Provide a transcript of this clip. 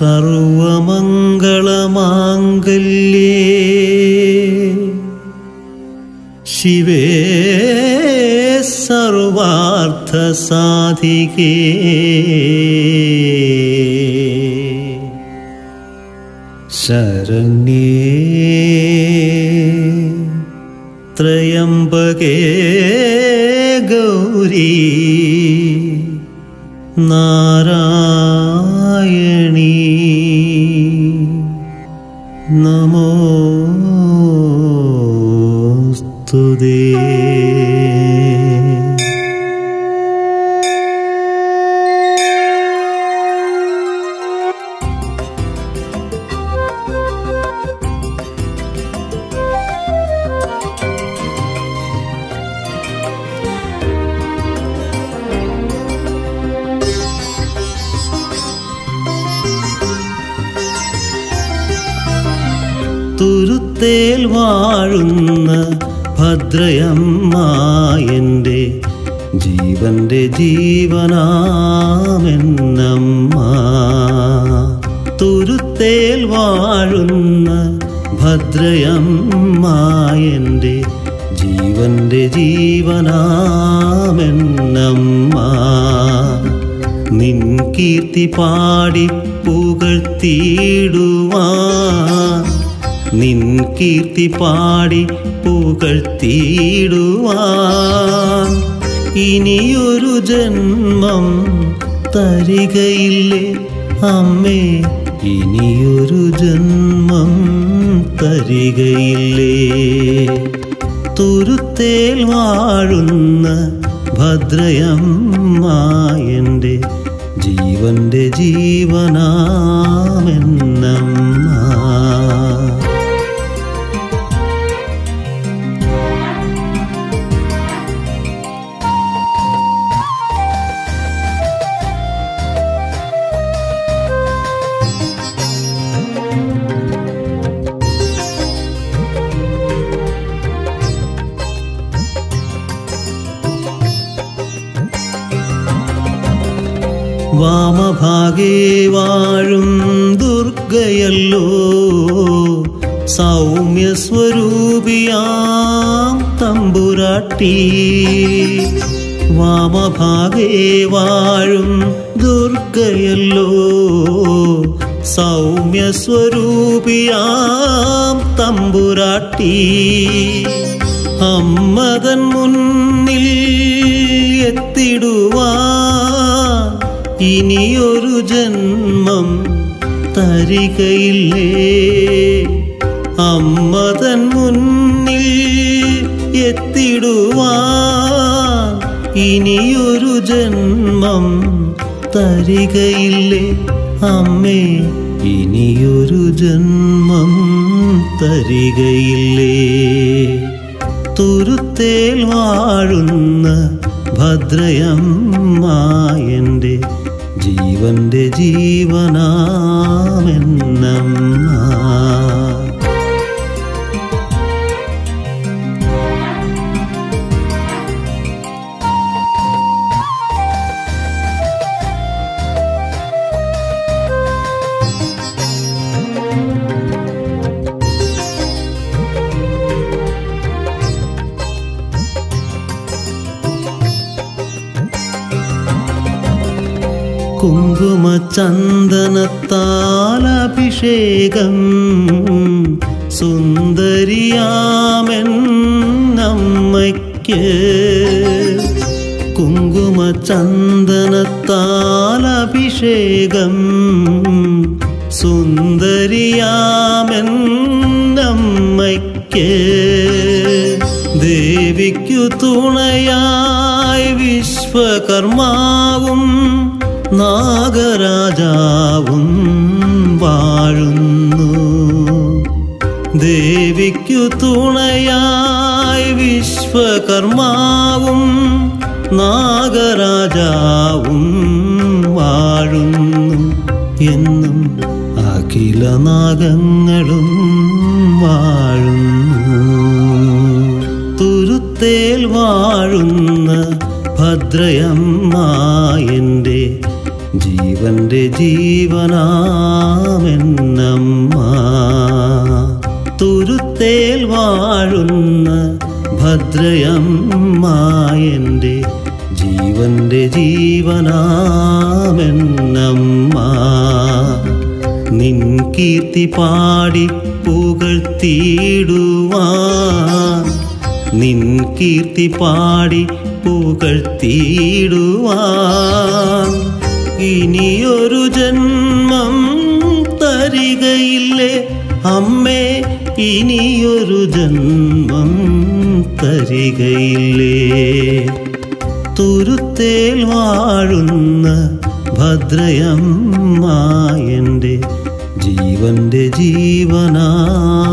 സർവമംഗളമാംഗല്യേ ശിവേ സർവാർത്ഥ സാധികേ ശരണ്യേ ത്രയംബകേ ഗൗരീ നാരായണീ നമോസ്തുതേ തുരുത്തേൽ വാഴുന്ന ഭദ്രയമ്മ എൻ്റെ ജീവന്റെ ജീവനാമെന്നമ്മ തുരുത്തേൽ വാഴുന്ന ഭദ്രയമ്മ എൻ്റെ ജീവന്റെ ജീവനാമെന്നമ്മ നിൻ കീർത്തി പാടി പുകഴ്ത്തിയിടുവാൻ നിൻ കീർത്തി പാടി പുകഴ്ത്തിയിടുവാൻ ഇനിയൊരു ജന്മം തരികയില്ലേ അമ്മേ ഇനിയൊരു ജന്മം തരികയില്ലേ തുരുത്തേൽ വാഴുന്ന ഭദ്രയമ്മ എൻ്റെ ജീവന്റെ ജീവനാമെന്നമ്മ വാമഭാഗേ വാഴും ദുർഗയല്ലോ സൗമ്യസ്വരൂപിയാം തമ്പുരാട്ടി വാമഭാഗേ വാഴും ദുർഗയല്ലോ സൗമ്യസ്വരൂപിയാം തമ്പുരാട്ടി അമ്മതൻ മുന്നിൽ എത്തിടുവാൻ ഇനിയൊരു ജന്മം തരികയില്ലേ അമ്മതൻ മുന്നിൽ എത്തിടുവാൻ ഇനിയൊരു ജന്മം തരികയില്ലേ അമ്മേ ഇനിയൊരു ജന്മം തരികയില്ലേ തുരുത്തേൽ വാഴുന്ന ഭദ്രയമ്മ എൻ്റെ ജീവന്റെ ജീവനാമെന്നമ്മ കുങ്കുമചന്ദനത്താൽ അഭിഷേകം സുന്ദരിയാമെന്നമ്മയ്ക്ക് കുങ്കുമചന്ദനത്താൽ അഭിഷേകം സുന്ദരിയാമെന്നമ്മയ്ക്ക് ദേവിക്കു തുണയായി വിശ്വകർമാവും നാഗരാജാവും വാഴുന്നു ദേവിക്കു തുണയായി വിശ്വകർമാവും നാഗരാജാവും വാഴുന്നു എന്നും അഖില നാഗങ്ങളും വാഴുന്നു തുരുത്തേൽ വാഴുന്ന ഭദ്രയമ്മ എൻ്റെ ജീവന്റെ ജീവനാമെന്നമ്മ തുരുത്തേൽ വാഴുന്ന ഭദ്രയമ്മ എൻ്റെ ജീവന്റെ ജീവനാമെന്നമ്മ നിൻ കീർത്തി പാടി പുകഴ്ത്തിയിടുവാൻ നിൻ കീർത്തി പാടി പുകഴ്ത്തിയിടുവാൻ ഇനിയൊരു ജന്മം തരികയില്ലേ അമ്മേ ഇനിയൊരു ജന്മം തരികയില്ലേ തുരുത്തേൽ വാഴുന്ന ഭദ്രയമ്മ എൻ്റെ ജീവന്റെ ജീവനാമെന്നമ്മ